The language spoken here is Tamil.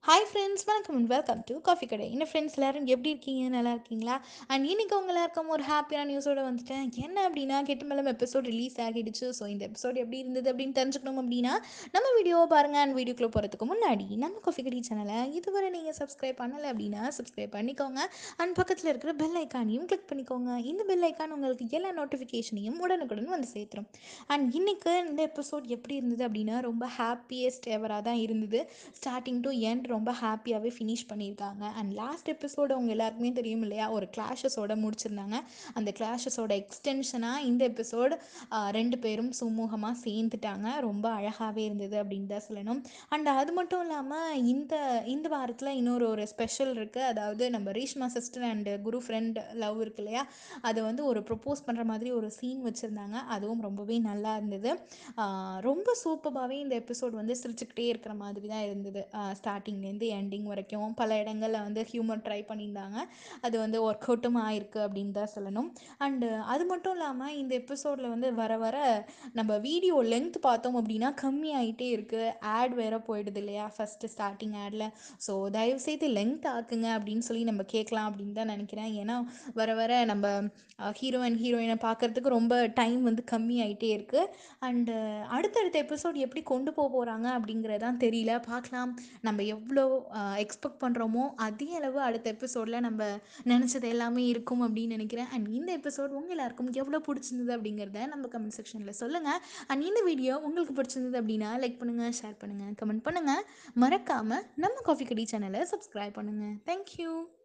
ஹாய் ஃப்ரெண்ட்ஸ் வணக்கம் அண்ட் வெல்கம் டு காஃபி கடை என்ன ஃப்ரெண்ட்ஸ் எல்லாரும் எப்படி இருக்கீங்க நல்லா இருக்கீங்களா அண்ட் இன்னைக்கு உங்க எல்லாருக்கும் ஒரு ஹாப்பியான நியூஸோட வந்துட்டேன் என்ன அப்படின்னா கெட்டு மேலம் எபிசோட் ரிலீஸ் ஆகிடுச்சு ஸோ இந்த எபிசோட் எப்படி இருந்தது அப்படின்னு தெரிஞ்சுக்கணும் அப்படின்னா நம்ம வீடியோவை பாருங்க அண்ட் வீடியோக்குள்ளே போகிறதுக்கு முன்னாடி நம்ம காஃபி கடை சேனலை இதுவரை நீங்கள் சப்ஸ்கிரைப் பண்ணலை அப்படின்னா சப்ஸ்கிரைப் பண்ணிக்கோங்க அண்ட் பக்கத்தில் இருக்கிற பெல் ஐக்கானையும் கிளிக் பண்ணிக்கோங்க இந்த பெல் ஐக்கான் உங்களுக்கு எல்லா நோட்டிஃபிகேஷனையும் உடனுக்குடன் வந்து சேர்த்துரும் அண்ட் இன்னைக்கு இந்த எபிசோட் எப்படி இருந்தது அப்படின்னா ரொம்ப ஹாப்பியஸ்ட் எவராக தான் இருந்தது ஸ்டார்டிங் டு எண்ட் ரொம்ப ஹாப்பியாகவே ஃபினிஷ் பண்ணியிருக்காங்க அண்ட் லாஸ்ட் எபிசோடு அவங்க எல்லாருக்குமே தெரியும் இல்லையா ஒரு கிளாஷஸோட முடிச்சிருந்தாங்க அந்த கிளாஷஸோட எக்ஸ்டென்ஷனாக இந்த எபிசோடு ரெண்டு பேரும் சுமூகமாக சேர்ந்துட்டாங்க ரொம்ப அழகாகவே இருந்தது அப்படின்னு தான் சொல்லணும் அண்ட் அது மட்டும் இல்லாமல் இந்த இந்த வாரத்தில் இன்னொரு ஒரு ஸ்பெஷல் இருக்குது அதாவது நம்ம Reeshma sister and Guru friend love இருக்கு இல்லையா அதை வந்து ஒரு ப்ரொப்போஸ் பண்ணுற மாதிரி ஒரு சீன் வச்சுருந்தாங்க அதுவும் ரொம்பவே நல்லா இருந்தது ஆஹ் ரொம்ப சூப்பராகவே இந்த எபிசோட் வந்து சிரிச்சுக்கிட்டே இருக்கிற மாதிரி தான் இருந்தது ஸ்டார்டிங்லேருந்து எண்டிங் வரைக்கும் பல இடங்களில் வந்து ஹியூமர் ட்ரை பண்ணியிருந்தாங்க அது வந்து ஒர்க் அவுட்டும் ஆயிருக்கு அப்படின்னு தான் சொல்லணும் அண்டு அது மட்டும் இல்லாமல் இந்த எபிசோடில் வந்து வர வர நம்ம வீடியோ லென்த் பார்த்தோம் அப்படின்னா கம்மியாயிட்டே இருக்குது ஆட் வேற போயிடுது இல்லையா ஃபஸ்ட்டு ஸ்டார்டிங் ஆடில் ஸோ தயவுசெய்து லென்த் ஆக்குங்க அப்படின்னு சொல்லி நம்ம கேட்கலாம் அப்படின்னு தான் நினைக்கிறேன் ஏன்னா வர வர நம்ம ஹீரோ அண்ட் ஹீரோயினை பார்க்குறதுக்கு ரொம்ப டைம் வந்து கம்மி ஆகிட்டே இருக்குது அண்டு அடுத்தடுத்த எபிசோட் எப்படி கொண்டு போக போகிறாங்க அப்படிங்கிறதான் தெரியல பார்க்கலாம் நம்ம எவ்வளோ எக்ஸ்பெக்ட் பண்ணுறோமோ அதே அளவு அடுத்த எபிசோடில் நம்ம நினச்சது எல்லாமே இருக்கும் அப்படின்னு நினைக்கிறேன் அண்ட் இந்த எபிசோட் உங்கள் எல்லாருக்கும் எவ்வளோ பிடிச்சிருந்தது அப்படிங்கிறத நம்ம கமெண்ட் செக்ஷனில் சொல்லுங்கள் அண்ட் இந்த வீடியோ உங்களுக்கு பிடிச்சிருந்தது அப்படின்னா லைக் பண்ணுங்கள் ஷேர் பண்ணுங்கள் கமெண்ட் பண்ணுங்கள் மறக்காமல் நம்ம காஃபி கடி சேனலை சப்ஸ்கிரைப் பண்ணுங்கள் தேங்க்யூ